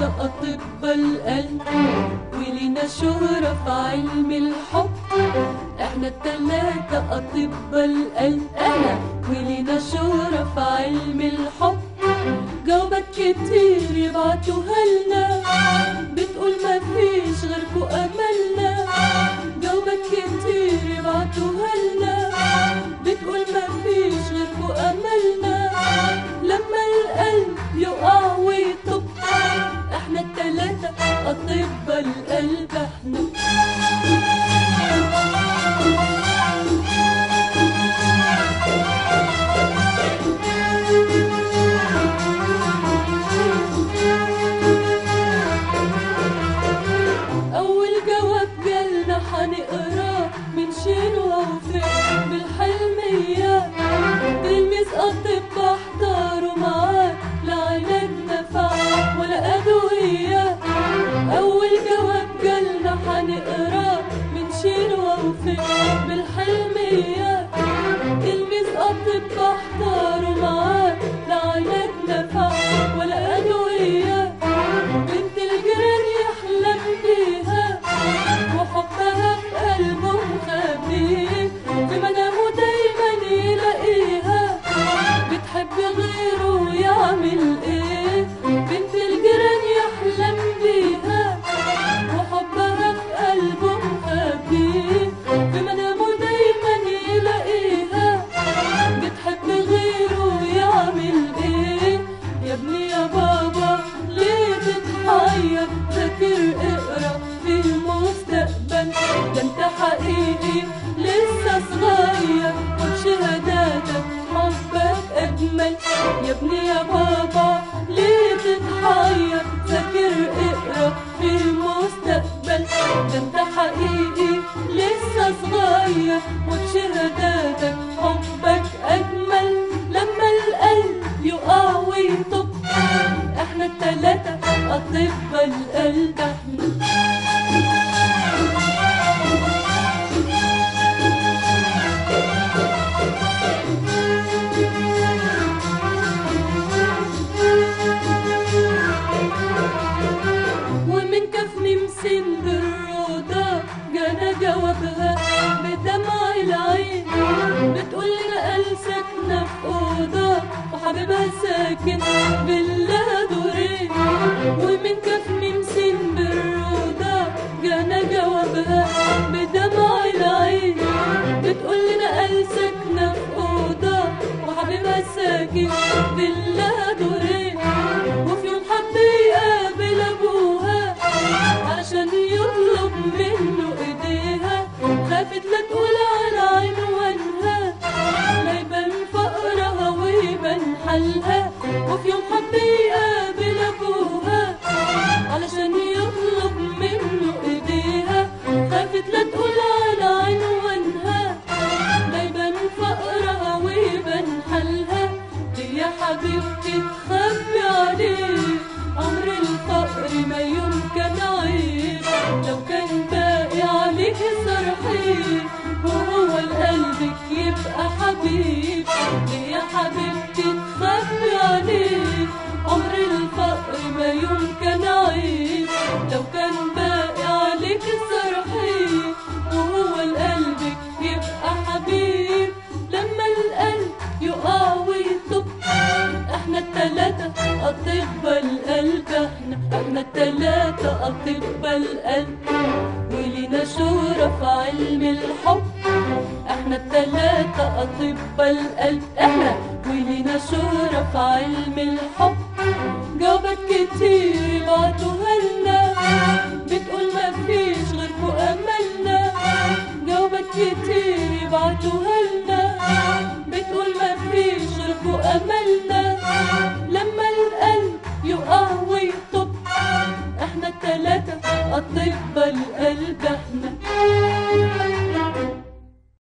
أطباء القلب ولينا شهرة في علم الحب احنا التلاتة أطباء القلب أنا ولينا شهرة في علم الحب جوابات كتير يبعتوها لنا بتقول مفيش غيركو أملنا جوابات كتير يبعتوها لنا بتقول مفيش غيركو أملنا لما القلب يقع ويطب احنا التلاتة أطباء القلب احنا أول جواب جالنا هنقراه من شين ووفاء بالحلمية تلميذ أطباء احضروا معاه لا علاج نفع ولا أدوية أول جواب جالنا هنقراه من شين ووفاء بالحلمية تلميذ أطباء احضروا معاه لا علاج نفع ولا أدوية بنت الجيران يحلم بيها وحبها في قلبه مخبيه في منامه دايما يلاقيها بتحب غيره يعمل ايه بنت الجيران يحلم بيها وحبها في قلبه مخبيه في منامه دايما يلاقيها بتحب غيره يعمل ايه يا ابني يا بابا ليه تتحير فاكر اقرا في المستقبل ده انت حقيقي لسه صغير وبشهاداتك حبك اجمل يا ابني يا بابا ليه تتحير فاكر اقرا في المستقبل ده انت حقيقي لسه صغير وبشهاداتك حبك اجمل لما القلب يقع ويطب احنا التلاتة اطباء القلب احنا ومن كف ميمسين بالروضة جانا جوابها بدمع العين بتقول لنا قال ساكنة في أوضة وحبيبها ساكن فيلا دورين ومن كف ميمسين بالروضة جانا جوابها بدمع العين بتقول لنا قال ساكنة في أوضة وحبيبها ساكن فيلا دورين وفي يوم حب يقابل أبوها عشان يطلب منه ايديها خافت لا تقول على عنوانها لا يبان فقرها ويبان حالها وفي يوم حب يقابل ابوها علشان يطلب منه ايديها خافت لا تقول على عنوانها لا يبان فقرها ويبان حالها دي يا حبيبتي تخبي عليه عمر الفقر ما يمكن عيب لو كان باقي عليك صرحي وهو لقلبك يبقى حبيب ليه يا حبيبتي تخبي عليه عمر الفقر ما يمكن عيب لو كان باقي عليك صرحي وهو لقلبك يبقى حبيب لما القلب يقع ويطب احنا التلاتة أطباء القلب احنا احنا التلاتة أطباء القلب ولينا شهرة في علم الحب احنا التلاتة أطباء القلب احنا ولينا شهرة في علم الحب جوابات كتير يبعتوها لنا بتقول مفيش غيركو أملنا جوابات كتير يبعتوها لنا بتقول مفيش غيركو أملنا لما القلب يقع ويطب احنا التلاتة أطباء القلب احنا